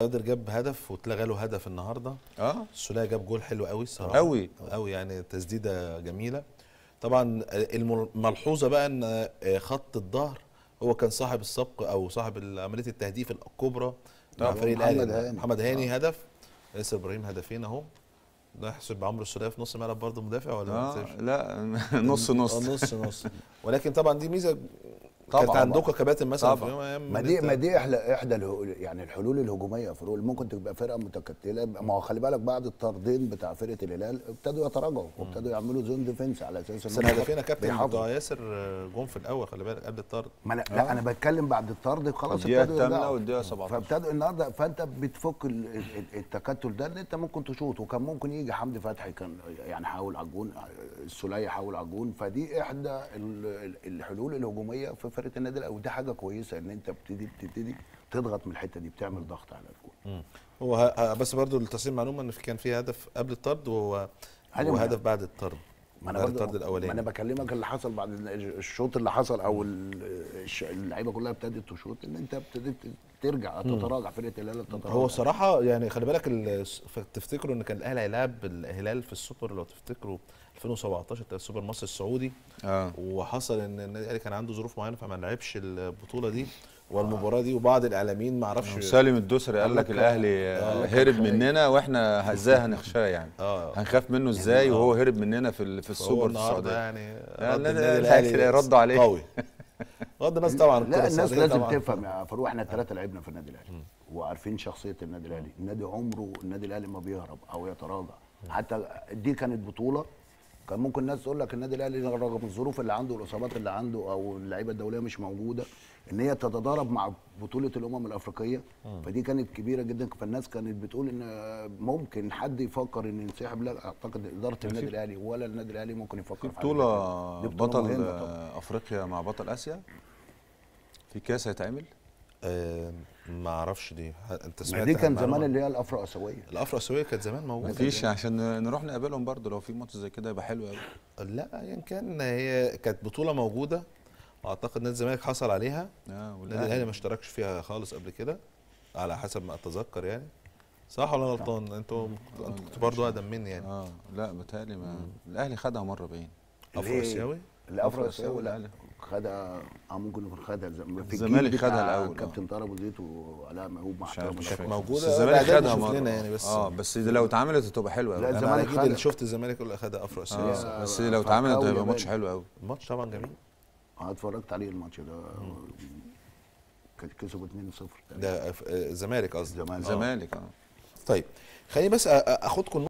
قادر جاب هدف واتلغى له هدف النهارده اه السوليه جاب جول حلو قوي الصراحه قوي. قوي يعني تسديده جميله طبعا الملحوظه بقى ان خط الظهر هو كان صاحب السبق او صاحب عمليه التهديف الكبرى مع طبعا فريق محمد الاهلي هاني. محمد هاني هدف ياسر ابراهيم هدفين اهو ده يحسب عمرو السوليه في نص الملعب برضه مدافع ولا ما اه يحسبش؟ لا نص نص آه، نص نص ولكن طبعا دي ميزه طبعاً. كانت عندكم كباتن مثلا في طبعاً. يوم من الأيام ما إن دي أنت- ما دي احلى احدى الهو- يعني الحلول الهجوميه يا فاروق ممكن تبقى فرقه متكتله ما هو خلي بالك بعد الطردين بتاع فرقه الهلال ابتدوا يتراجعوا وابتدوا يعملوا زون ديفنس على اساس بس إن هم الهدفين يا كابتن بيحافظوا. بتوع ياسر جون في الاول خلي بالك قبل الطرد ما أنا لا انا بتكلم بعد الطرد خلاص الدقيقة ابتدوا الثامنة يرجعوا. والدقيقة 17 فابتدوا النهارده فانت بتفك ال- ال- التكتل ده ان انت ممكن تشوط وكان ممكن يجي حمدي فتحي كان يعني حاول على الجون السوليه حاول على الجون فدي احدى ال- ال- الحلول الهجوميه في فرقه النادي الاهلي ودي حاجه كويسه ان انت بتبتدي بتبتدي تضغط من الحته دي بتعمل ضغط على الجون هو ه- ه- بس برضو لتصحيح معلومه ان في كان في هدف قبل الطرد وهو أيوة، ما وهدف أنا- بعد الطرد ما انا بعد برضه الطرد ما انا الاولاني بكلمك اللي حصل بعد ال- الشوط اللي حصل او ال- الش- اللعيبه كلها ابتدت تشوط ان انت ابتديت ترجع تتراجع فرقه الهلال تتراجع هو الصراحه يعني خلي بالك ال- ف- تفتكروا ان كان الاهلي هيلاعب الهلال في السوبر لو تفتكروا 2017 بتاع السوبر مصر السعودي اه وحصل ان النادي الاهلي كان عنده ظروف معينه فما لعبش البطوله دي والمباراه دي وبعض الاعلاميين ما اعرفش سالم الدوسري قال قال لك لك- الاهلي قال آه، لك هرب خايف. مننا واحنا ازاي هنخشاه يعني اه هنخاف منه ازاي وهو هرب مننا في ال- في فهو السوبر في النهارده السعوديه يعني لا، رد لا، النادي لا، الاهلي ردوا عليه. قوي رد الناس طبعا لا الكرة الناس السعودية لازم طبعاً. تفهم يا فاروق احنا الثلاثه لعبنا في النادي الاهلي وعارفين شخصيه النادي الاهلي النادي عمره النادي الاهلي ما بيهرب او يتراجع حتى دي كانت بطوله كان ممكن الناس تقول لك النادي الاهلي رغم الظروف اللي عنده والاصابات اللي عنده او اللعيبه الدوليه مش موجوده ان هي تتضارب مع بطوله الامم الافريقيه فدي كانت كبيره جدا فالناس كانت بتقول ان ممكن حد يفكر ان ينسحب لا اعتقد اداره النادي الاهلي ولا النادي الاهلي ممكن يفكر في في حاجة زي بطوله كده. دي بطولة بطل مهمة طبعاً. آه، افريقيا مع بطل اسيا في كاس هيتعمل آه ما اعرفش دي ه- انت ما سمعت دي كان عن زمان معلومة؟ اللي هي الافرو اسيويه الافرو اسيويه كانت زمان موجوده مفيش عشان نروح نقابلهم برضو لو في ماتش زي كده يبقى حلو قوي لا ايا كان هي كانت بطوله موجوده اعتقد نادي الزمالك حصل عليها اه النادي الاهلي ما اشتركش فيها خالص قبل كده على حسب ما اتذكر يعني صح ولا أنا غلطان انتوا انتوا كنتوا برضه اقدم مني يعني اه لا بتهيألي ما الاهلي خدها مره باين افرو اسيوي الافرو أفرو اسيوي آسيوي، لا لا. خدها اه ممكن يكون خدها الزم- في الزمالك الجيل بتاع خدها الأول، آه. كابتن طارق ابو زيد وعلاء مهوب مع مش عارف احترامي مش لهم. فاكر. موجودة. بس الزمالك الإعداد خدها نشوف مره لنا يعني بس. اه بس دي لو اتعملت هتبقى حلوه لا، قوي انا الزمالك اكيد خدها. اللي شفت الزمالك اللي خدها افرو اسيوي اه بس آه، لو اتعملت فرقاوي هيبقى ماتش ياباني. حلو قوي الماتش طبعا جميل اه اتفرجت عليه الماتش ده كانت كسبوا 2-0 تقريبا. ده ف- آه، الزمالك قصدي الزمالك. الزمالك اه طيب خليني بس أ- أ- اخدكم